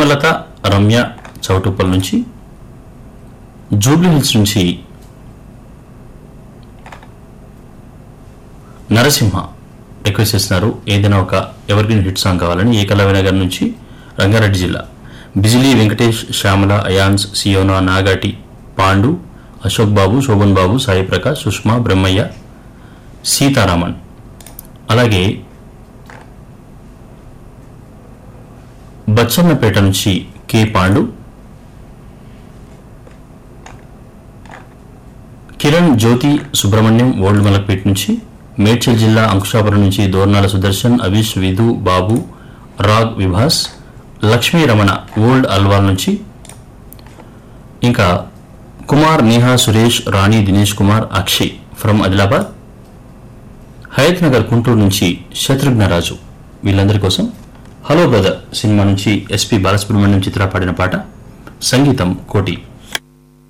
హేమలత రమ్య చౌటుప్పల్ నుంచి Jubilee hills నుంచి Narasimha request చేస్తున్నారు ఏదైనా ఒక ఎవర్గ్రీన్ హిట్ సాంగ్ కావాలని ఏకలవ్య నగర్ నుంచి రంగారెడ్డి జిల్లా బిజిలీ వెంకటేష్ శ్యామల అయాన్స్ సియోనా నాగాటి పాండు అశోక్ బాబు శోభన్ బాబు సాయి ప్రకాష్ సుష్మా బ్రహ్మయ్య సీతారామన్ అలాగే బచ్చన్నపేట నుంచి కె పాండు కిరణ్ జ్యోతి సుబ్రహ్మణ్యం ఓల్డ్ మలక్పేట నుంచి మేడ్చల్ జిల్లా అంకుశాపురం నుంచి దోర్నాల సుదర్శన్ అవిష్ విధు బాబు రాగ్ విభాస్ లక్ష్మీ రమణ ఓల్డ్ అల్వాల్ నుంచి ఇంకా కుమార్ నేహా సురేష్ రాణి దినేష్ కుమార్ అక్షయ్ ఫ్రమ్ ఆదిలాబాద్ హయత్ నగర్ గుంటూరు నుంచి శత్రుఘ్నరాజు వీళ్ళందరి కోసం హలో బ్రదర్ సినిమా నుంచి ఎస్పి బాలసుబ్రహ్మణ్యం చిత్ర పాడిన పాట సంగీతం కోటి